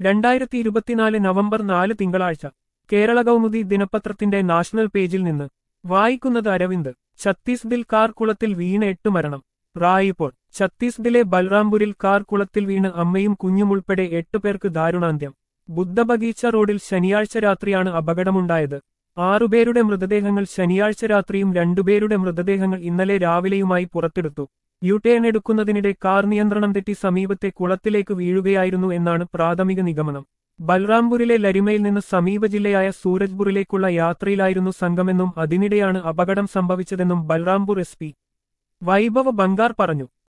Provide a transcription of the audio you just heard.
രണ്ടായിരത്തി ഇരുപത്തിനാല് നവംബർ നാല് തിങ്കളാഴ്ച കേരള കൗമുദി ദിനപത്രത്തിന്റെ നാഷണൽ പേജിൽ നിന്ന് വായിക്കുന്നത് അരവിന്ദ് ഛത്തീസ്ഗഡിൽ കാർ കുളത്തിൽ വീണ് എട്ട് മരണം റായിപ്പോൾ ഛത്തീസ്ഗഡിലെ ബൽറാംപൂരിൽ കാർ കുളത്തിൽ വീണ് അമ്മയും കുഞ്ഞും ഉൾപ്പെടെ എട്ട് പേർക്ക് ദാരുണാന്ത്യം ബുദ്ധബഗീച്ച റോഡിൽ ശനിയാഴ്ച രാത്രിയാണ് അപകടമുണ്ടായത് ആറുപേരുടെ മൃതദേഹങ്ങൾ ശനിയാഴ്ച രാത്രിയും രണ്ടുപേരുടെ മൃതദേഹങ്ങൾ ഇന്നലെ രാവിലെയുമായി പുറത്തെടുത്തു യുടേൺ എടുക്കുന്നതിനിടെ കാർ നിയന്ത്രണം തെറ്റി സമീപത്തെ കുളത്തിലേക്ക് വീഴുകയായിരുന്നു എന്നാണ് പ്രാഥമിക നിഗമനം ബൽറാംപൂരിലെ ലരിമയിൽ നിന്ന് സമീപ ജില്ലയായ സൂരജ്പൂരിലേക്കുള്ള യാത്രയിലായിരുന്നു സംഘമെന്നും അതിനിടെയാണ് അപകടം സംഭവിച്ചതെന്നും ബൽറാംപൂർ എസ് പി വൈഭവ ബംഗാർ പറഞ്ഞു